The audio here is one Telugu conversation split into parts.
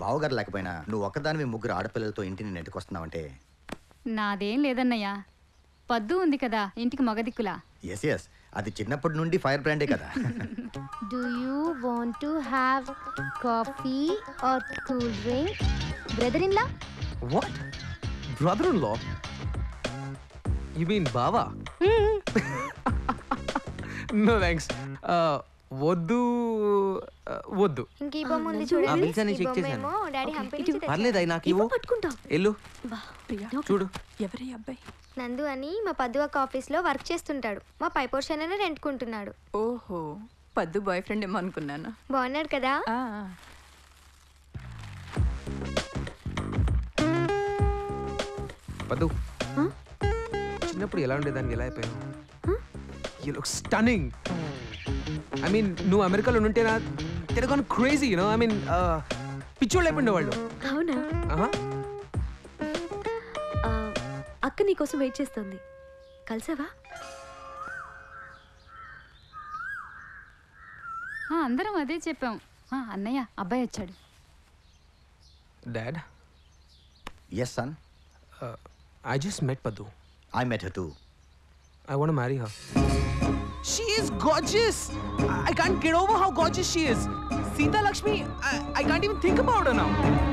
బావగారు లేకపోయినా నువ్వు ఒక్కదానివి ముగ్గురు ఆడపిల్లలతో ఇంటిని నెట్టుకొస్తున్నావంటే నాదేం లేదన్నయ్య పద్దు ఉంది కదా ఇంటికి మగదిక్కులా ఎస్ ఎస్ అది చిన్నప్పటి నుండి ఫైర్ బ్రాండే కదా Do you want to have coffee or cool drink? Brother-in-law? What? Brother-in-law? You mean బావా నో థ్యాంక్స్ వద్దు uh, వద్దు ఇంక ఈ బొమ్మ ఉంది ఆ, చూడండి పిలిచాను, ఈ చెక్ బొమ్మ చేశాను. ఏమో డాడీ హంపి నుంచి తెచ్చాడు. పర్లేదు అయి నాకు ఇవ్వు పట్టుకుంటా ఎల్లు బా ప్రియా చూడు ఎవరి అబ్బాయి నందు అని మా పద్దువక్క ఆఫీస్లో వర్క్ చేస్తుంటాడు మా పై పోర్షన్ అయినా రెంట్కుంటున్నాడు ఓహో పద్దు బాయ్ ఫ్రెండ్ ఏమో అనుకున్నాను బాగున్నాడు కదా ఆ, పద్దు చిన్నప్పుడు ఎలా ఉండేదాన్ని ఎలా అయిపోయావు you look stunning I mean నువ్వు అమెరికాలో ఉంటేనా తిరగని క్రేజీ యూనో ఐ మీన్ పిచ్చోళ్ళు అయిపోయిండే వాళ్ళు అవునా ఆహా ఆ, అక్క నీకోసం వెయిట్ చేస్తుంది కలిసావా ఆ, అందరం అదే చెప్పాం ఆ, అన్నయ్య అబ్బాయి వచ్చాడు dad yes son I just met Paddu I met her too I want to marry her. She is gorgeous. I I can't get over how gorgeous she is. Sita Lakshmi, I, I can't even think about her now.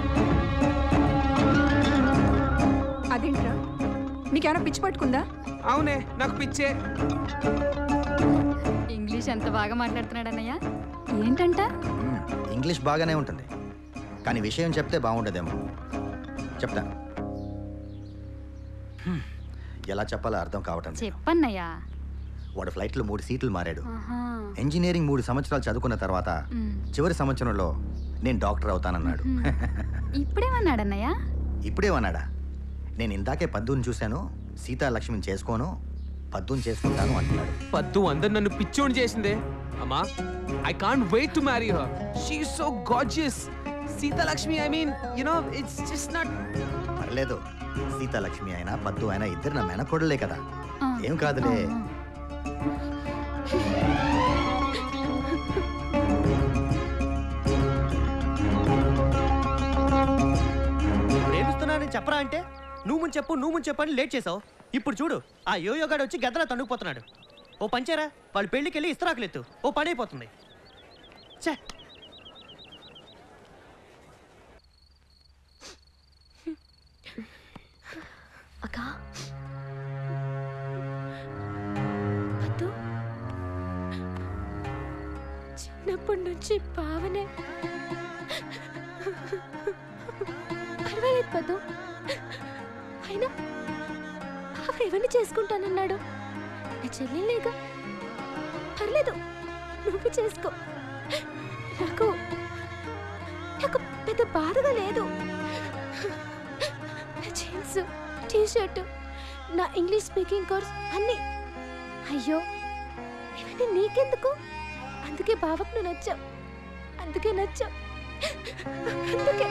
అదేంట్రా నీకేమైనా పిచ్చి పట్టుకుందా అవునే నాకు పిచ్చే ఇంగ్లీష్ ఎంత బాగా మాట్లాడుతున్నాడు అన్నయ్య ఏంటంట ఇంగ్లీష్ బాగానే ఉంటుంది కానీ విషయం చెప్తే బాగుండదేమో చెప్తా హ్మ్. ఎలా చెప్పాలో అర్థం కావటం లేదు. చెప్పన్నయ్య వాడు ఫ్లైట్లో మూడు సీట్లు మారాడు ఆహా. ఇంజనీరింగ్ మూడు సంవత్సరాలు చదువుకున్న తర్వాత మ్. చివరి సంవత్సరంలో నేను డాక్టర్ అవుతానన్నాడు ఇప్పుడేమన్నాడన్నయ్య ఇప్పుడేమన్నాడా నేను ఇందాకే పద్దుని చూశాను సీతాలక్ష్మిని చేసుకోను పద్దుని చేసుకుంటాను అంటున్నాడు పద్దు అందరు నన్ను పిచ్చోని చేసిందే అమ్మా I can't wait to marry her she so gorgeous Seetha Lakshmi I mean you know it's just not పర్లేదు సీతాలక్ష్మి అయినా పద్దు అయినా ఇద్దరు నా మెనకొడలే కదా ఆ. ఏం కాదులే ఆ, ప్రేమిస్తున్నానని చెప్పరా అంటే నువ్వు ముందు చెప్పు నువ్వు ముందు చెప్పు అని లేట్ చేసావు ఇప్పుడు చూడు ఆ యోయోగాడు వచ్చి గద్దలా తన్నుకుపోతున్నాడు ఓ పంచారా వాళ్ళు పెళ్ళికి వెళ్ళి ఇస్తరాకులెత్తు ఓ పని అయిపోతుంది ఛే అక్క పద్దు చిన్నప్పటి నుంచి భావనే పర్వాలేదు పద్దు అయినా బావ ఎవరిని చేసుకుంటానన్నాడు నా చెల్లెలేగా పర్లేదు నువ్వు చేసుకో నాకు నాకు పెద్ద బాధగా లేదు నా జీన్స్ టీ షర్ట్ నా ఇంగ్లీష్ స్పీకింగ్ కోర్స్ అన్నీ అయ్యో ఇవన్నీ నీకెందుకు అందుకే బావకు నువ్వు నచ్చావు అందుకే నచ్చావు అందుకే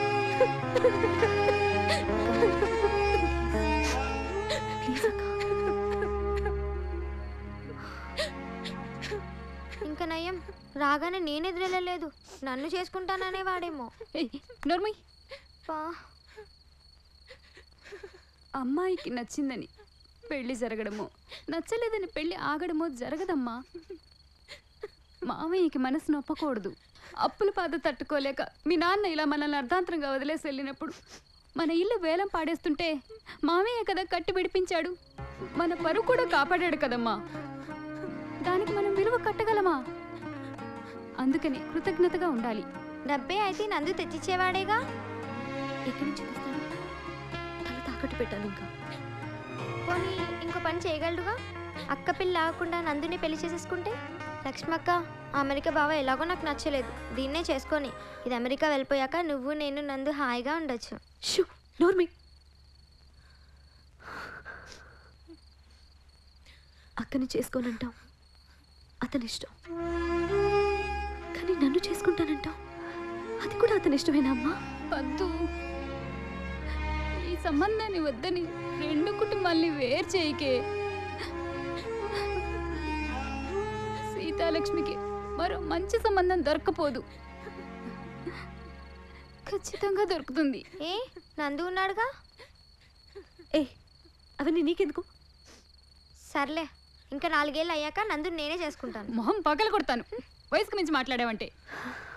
ప్లీజ్ అక్క ఇంకా నయం రాగానే నేను ఎదురెళ్ళలేదు నన్ను చేసుకుంటాననే వాడేమో ఏయ్, నోర్మయ్ పా అమ్మాయికి నచ్చిందని పెళ్లి జరగడమో నచ్చలేదని పెళ్లి ఆగడమో జరగదమ్మా మామయ్యకి మనసు నొప్పకూడదు అప్పుల బాధ తట్టుకోలేక మీ నాన్న ఇలా మనల్ని అర్ధాంతరంగా వదిలేసి వెళ్ళినప్పుడు మన ఇల్లు వేలం పాడేస్తుంటే మామయ్య కదా కట్టి విడిపించాడు మన పరువు కూడా కాపాడాడు కదమ్మా దానికి మనం విలువ కట్టగలమా అందుకని కృతజ్ఞతగా ఉండాలి డబ్బే అయితే నందు తెచ్చిచ్చేవాడేగా ఎక్కడి నుంచి తెస్తాను తల తాకట్టు పెట్టాలి ఇంకా పోనీ ఇంకో పని చేయగలడుగా అక్క పిల్ల ఆగకుండా నందుని పెళ్లి చేసేసుకుంటే లక్ష్మక్క ఆ అమెరికా బావ ఎలాగో నాకు నచ్చలేదు దీన్నే చేసుకొని ఇది అమెరికా వెళ్ళిపోయాక నువ్వు నేను నందు హాయిగా ఉండొచ్చు షూ నోర్మి అక్కని చేసుకోనంటాం అతని ఇష్టం కానీ నన్ను చేసుకుంటానంటాం అది కూడా అతని ఇష్టమేనా అమ్మా వద్దు ఈ సంబంధాన్ని వద్దని రెండు కుటుంబాల్ని వేరు చేయకే సీతాలక్ష్మికి మరో మంచి సంబంధం దొరకపోదు ఖచ్చితంగా దొరుకుతుంది ఏ నందు ఉన్నాడుగా ఏ అవన్నీ నీకెందుకు సర్లే ఇంకా నాలుగేళ్ళు అయ్యాక నందు నేనే చేసుకుంటాను మొహం పగల కొడతాను వయసుకు మించి మాట్లాడావంటే